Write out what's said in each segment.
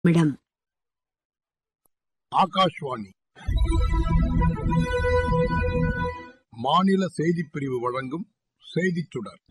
இடம் ஆகாஷ்வாணி மாநில செய்திப் பிரிவு வழங்கும் செய்திச் சுடர்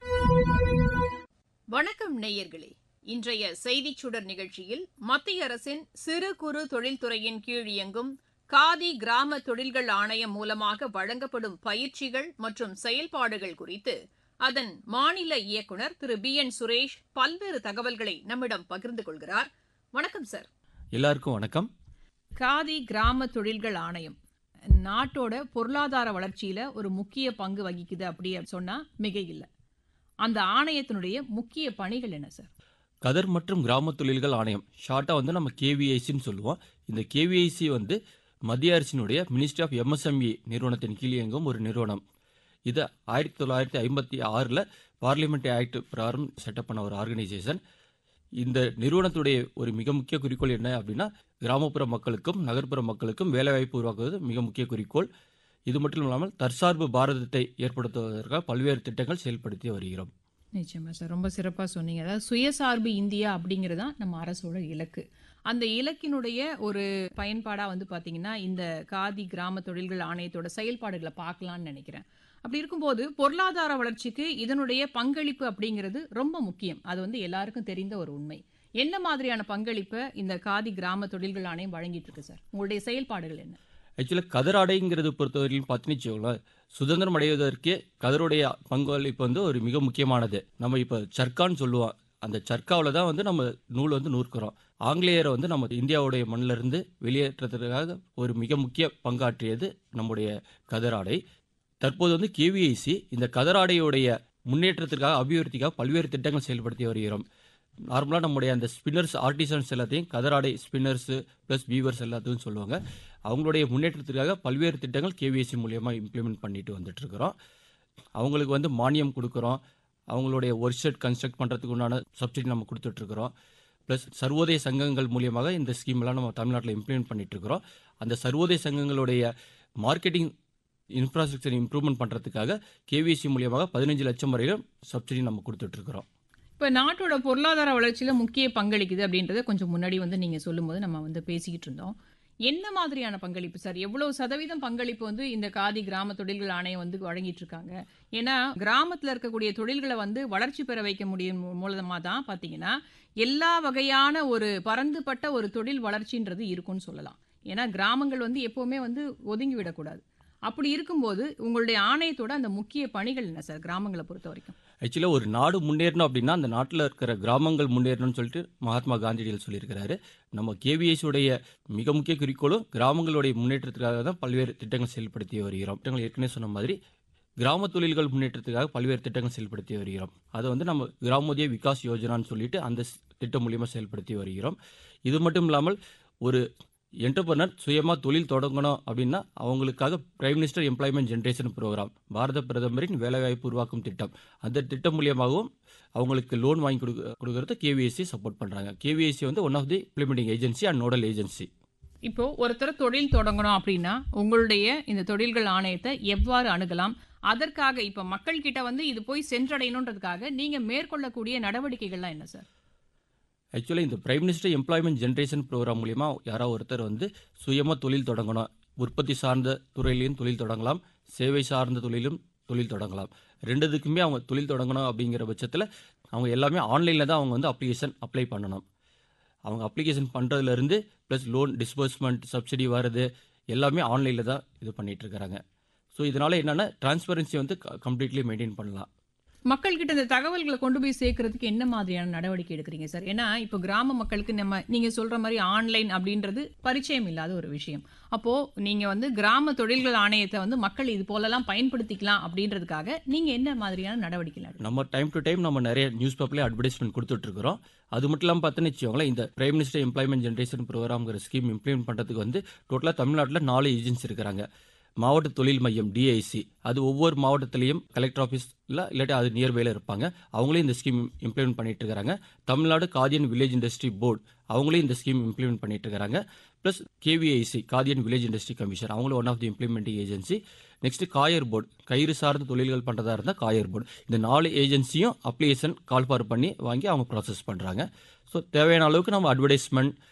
வணக்கம் நேயர்களே இன்றைய செய்திச் சுடர் நிகழ்ச்சியில் மத்திய அரசின் சிறு குறு தொழில்துறையின் கீழ் இயங்கும் காதி கிராம தொழில்கள் ஆணையம் மூலமாக வழங்கப்படும் பயிற்சிகள் மற்றும் செயல்பாடுகள் குறித்து அதன் மாநில இயக்குநர் திரு பி என் சுரேஷ் பல்வேறு தகவல்களை நம்மிடம் பகிர்ந்து கொள்கிறார் வணக்கம் சார் எல்லாருக்கும் வணக்கம் காதி கிராம தொழில்கள் ஆணையம் நாட்டோட பொருளாதார வளர்ச்சியில ஒரு முக்கிய பங்கு வகிக்குது அப்படி சொன்னா மிக இல்லை அந்த ஆணையத்தினுடைய முக்கிய பணிகள் என்ன சார் கதர் மற்றும் கிராம தொழில்கள் ஆணையம் ஷார்ட்டாக வந்து நம்ம கேவிஐசின்னு சொல்லுவோம் இந்த கேவிஐசி வந்து மத்திய அரசினுடைய மினிஸ்ட்ரி ஆஃப் எம்எஸ்எம்இ நிறுவனத்தின் கீழ் இயங்கும் ஒரு நிறுவனம் இது ஆயிரத்தி தொள்ளாயிரத்தி ஐம்பத்தி ஆறில் பார்லிமெண்ட் ஆக்ட் பிரகாரம் செட்டப் பண்ண ஒரு ஆர்கனைசேஷன் இந்த நிறுவனத்துடைய ஒரு மிக முக்கிய குறிக்கோள் என்ன அப்படின்னா கிராமப்புற மக்களுக்கும் நகர்ப்புற மக்களுக்கும் வேலைவாய்ப்பு உருவாக்குவது மிக முக்கிய குறிக்கோள் இது மட்டும் இல்லாமல் தற்சார்பு பாரதத்தை ஏற்படுத்துவதற்காக பல்வேறு திட்டங்கள் செயல்படுத்தி வருகிறோம் நிச்சயமா சார் ரொம்ப சிறப்பாக சொன்னீங்க அதாவது சுயசார்பு இந்தியா அப்படிங்கிறது தான் நம்ம அரசோட இலக்கு அந்த இலக்கினுடைய ஒரு பயன்பாடாக வந்து பார்த்தீங்கன்னா இந்த காதி கிராம தொழில்கள் ஆணையத்தோட செயல்பாடுகளை பார்க்கலாம்னு நினைக்கிறேன் அப்படி இருக்கும்போது பொருளாதார வளர்ச்சிக்கு இதனுடைய பங்களிப்பு அப்படிங்கிறது ரொம்ப முக்கியம் அது வந்து எல்லாருக்கும் தெரிந்த ஒரு உண்மை என்ன மாதிரியான பங்களிப்பை இந்த காதி கிராம தொழில்கள் ஆணையம் வழங்கிட்டு இருக்கு சார் உங்களுடைய செயல்பாடுகள் என்ன ஆக்சுவலாக கதர் ஆடைங்கிறது பொறுத்தவரையிலும் பார்த்துன்னு வச்சுக்கோங்களேன் சுதந்திரம் அடைவதற்கே கதருடைய பங்களிப்பு வந்து ஒரு மிக முக்கியமானது நம்ம இப்போ சர்க்கான்னு சொல்லுவோம் அந்த சர்க்காவில் தான் வந்து நம்ம நூல் வந்து நூற்கிறோம் ஆங்கிலேயரை வந்து நம்ம இந்தியாவுடைய மண்ணிலிருந்து வெளியேற்றத்துக்காக ஒரு மிக முக்கிய பங்காற்றியது நம்முடைய கதர் ஆடை தற்போது வந்து கேவிஐசி இந்த கதர் ஆடையுடைய முன்னேற்றத்திற்காக அபிவிருத்திக்காக பல்வேறு திட்டங்கள் செயல்படுத்தி வருகிறோம் நார்மலாக நம்முடைய அந்த ஸ்பின்னர்ஸ் ஆர்டிசன்ஸ் எல்லாத்தையும் கதராடை ஸ்பின்னர்ஸு ப்ளஸ் வீவர்ஸ் எல்லாத்தையும் சொல்லுவாங்க அவங்களுடைய முன்னேற்றத்திற்காக பல்வேறு திட்டங்கள் கேவிஎஸ்சி மூலியமாக இம்ப்ளிமெண்ட் பண்ணிட்டு வந்துட்டு இருக்கிறோம் அவங்களுக்கு வந்து மானியம் கொடுக்குறோம் அவங்களுடைய ஒர்க் ஷெட் கன்ஸ்ட்ரக்ட் பண்ணுறதுக்கு உண்டான சப்சிடி நம்ம கொடுத்துட்ருக்குறோம் ப்ளஸ் சர்வோதய சங்கங்கள் மூலியமாக இந்த ஸ்கீம்லாம் நம்ம தமிழ்நாட்டில் இம்ப்ளிமெண்ட் பண்ணிட்டு இருக்கிறோம் அந்த சர்வோதய சங்கங்களுடைய மார்க்கெட்டிங் இன்ஃப்ராஸ்ட்ரக்சர் இம்ப்ரூவ்மெண்ட் பண்ணுறதுக்காக கேவிஎஸ்சி மூலியமாக பதினஞ்சு லட்சம் வரையிலும் சப்சிடி நம்ம கொடுத்துட்ருக்குறோம் இப்போ நாட்டோட பொருளாதார வளர்ச்சியில் முக்கிய பங்களிக்குது அப்படின்றத கொஞ்சம் முன்னாடி வந்து நீங்கள் சொல்லும்போது நம்ம வந்து பேசிக்கிட்டு இருந்தோம் என்ன மாதிரியான பங்களிப்பு சார் எவ்வளவு சதவீதம் பங்களிப்பு வந்து இந்த காதி கிராம தொழில்கள் ஆணையம் வந்து வழங்கிட்டு இருக்காங்க ஏன்னா கிராமத்தில் இருக்கக்கூடிய தொழில்களை வந்து வளர்ச்சி பெற வைக்க முடியும் மூலமாக தான் பார்த்தீங்கன்னா எல்லா வகையான ஒரு பரந்துபட்ட ஒரு தொழில் வளர்ச்சின்றது இருக்கும்னு சொல்லலாம் ஏன்னா கிராமங்கள் வந்து எப்போவுமே வந்து ஒதுங்கி விடக்கூடாது அப்படி இருக்கும்போது உங்களுடைய ஆணையத்தோட அந்த முக்கிய பணிகள் என்ன சார் கிராமங்களை பொறுத்த வரைக்கும் ஆக்சுவலாக ஒரு நாடு முன்னேறணும் அப்படின்னா அந்த நாட்டில் இருக்கிற கிராமங்கள் முன்னேறணும்னு சொல்லிட்டு மகாத்மா காந்தியடிகள் சொல்லியிருக்கிறாரு நம்ம KVS உடைய மிக முக்கிய குறிக்கோளும் கிராமங்களுடைய முன்னேற்றத்துக்காக தான் பல்வேறு திட்டங்கள் செயல்படுத்தி வருகிறோம் திட்டங்கள் ஏற்கனவே சொன்ன மாதிரி கிராம தொழில்கள் முன்னேற்றத்துக்காக பல்வேறு திட்டங்கள் செயல்படுத்தி வருகிறோம் அதை வந்து நம்ம கிராமோதய விகாஸ் யோஜனான்னு சொல்லிட்டு அந்த ஸ்- திட்டம் மூலியமாக செயல்படுத்தி வருகிறோம் இது மட்டும் இல்லாமல் ஒரு என்டர்பிரனர் சுயமாக தொழில் தொடங்கணும் அப்படின்னா அவங்களுக்காக prime minister employment generation program பாரத பிரதமரின் வேலைவாய்ப்பு உருவாக்கும் திட்டம் அந்த திட்டம் மூலியமாகவும் அவங்களுக்கு லோன் வாங்கி கொடுக்க கொடுக்கறது கேவிஎஸ்சி சப்போர்ட் பண்ணுறாங்க கேவிஎஸ்சி வந்து one of the implementing agency and nodal agency இப்போ ஒருத்தர் தொழில் தொடங்கணும் அப்படின்னா உங்களுடைய இந்த தொழில்கள் ஆணையத்தை எவ்வாறு அணுகலாம் அதற்காக இப்ப மக்கள் கிட்ட வந்து இது போய் சென்றடையணுன்றதுக்காக நீங்க மேற்கொள்ளக்கூடிய நடவடிக்கைகள்லாம் என்ன சார் ஆக்சுவலாக இந்த prime minister employment generation program மூலிமா யாராவது ஒருத்தர் வந்து சுயமாக தொழில் தொடங்கணும் உற்பத்தி சார்ந்த துறையிலையும் தொழில் தொடங்கலாம் சேவை சார்ந்த தொழிலும் தொழில் தொடங்கலாம் ரெண்டுத்துக்குமே அவங்க தொழில் தொடங்கணும் அப்படிங்கிற பட்சத்தில் அவங்க எல்லாமே ஆன்லைனில் தான் அவங்க வந்து அப்ளிகேஷன் அப்ளை பண்ணணும் அவங்க அப்ளிகேஷன் பண்ணுறதுலேருந்து ப்ளஸ் லோன் டிஸ்பர்ஸ்மெண்ட் சப்சிடி வர்றது எல்லாமே ஆன்லைனில் தான் இது பண்ணிட்டு இருக்கிறாங்க ஸோ இதனால் என்னென்னா டிரான்ஸ்பரன்சி வந்து கம்ப்ளீட்லி மெயின்டைன் பண்ணலாம் மக்கள் கிட்ட இந்த தகவல்களை கொண்டு போய் சேர்க்கறதுக்கு என்ன மாதிரியான நடவடிக்கை எடுக்கிறீங்க சார் ஏன்னா இப்போ கிராம மக்களுக்கு நம்ம நீங்க சொல்ற மாதிரி ஆன்லைன் அப்படின்றது பரிச்சயம் இல்லாத ஒரு விஷயம் அப்போ நீங்க வந்து கிராம தொழில்கள் ஆணையத்தை வந்து மக்கள் இது போலலாம் பயன்படுத்திக்கலாம் அப்படின்றதுக்காக நீங்க என்ன மாதிரியான நடவடிக்கை எடுக்கிறீங்க? நம்ம டைம் டு டைம் நம்ம நிறைய நியூஸ் பேப்பர்லேயே அட்வர்டைஸ்மெண்ட் கொடுத்துட்ருக்குறோம் அது மட்டும் இல்லாமல் பார்த்தோன்னு வச்சுக்கோங்களேன் இந்த பிரைம் மினிஸ்டர் எம்ப்ளாய்மெண்ட் ஜென்ரேஷன் ப்ரோக்ராம்ங்கிற ஸ்கீம் இம்ப்ளிமெண்ட் பண்ணுறதுக்கு வந்து டோட்டலாக தமிழ்நாட்டில் நாலு ஏஜென்சி இருக்கிறாங்க மாவட்ட தொழில் மையம் டிஐசி அது ஒவ்வொரு மாவட்டத்திலையும் கலெக்டர் ஆஃபீஸில் இல்லாட்டி அது நியர்பையில் இருப்பாங்க அவங்களே இந்த ஸ்கீம் இம்ப்ளிமெண்ட் பண்ணிட்டு இருக்காங்க Tamil Nadu Khadi and village industry board அவங்களே இந்த ஸ்கீம் இம்ப்ளிமெண்ட் பண்ணிட்டு இருக்காங்க plus KVIC Khadi and village industry commission அவங்களும் one of the implementing agency next coir board கயிறு சார்ந்த தொழில்கள் பண்ணுறதா இருந்தால் காயர் போர்டு இந்த நாலு ஏஜென்சியும் அப்ளிகேஷன் கால்பார் பண்ணி வாங்கி அவங்க ப்ராசஸ் பண்ணுறாங்க ஸோ தேவையான அளவுக்கு நம்ம அட்வர்டைஸ்மெண்ட்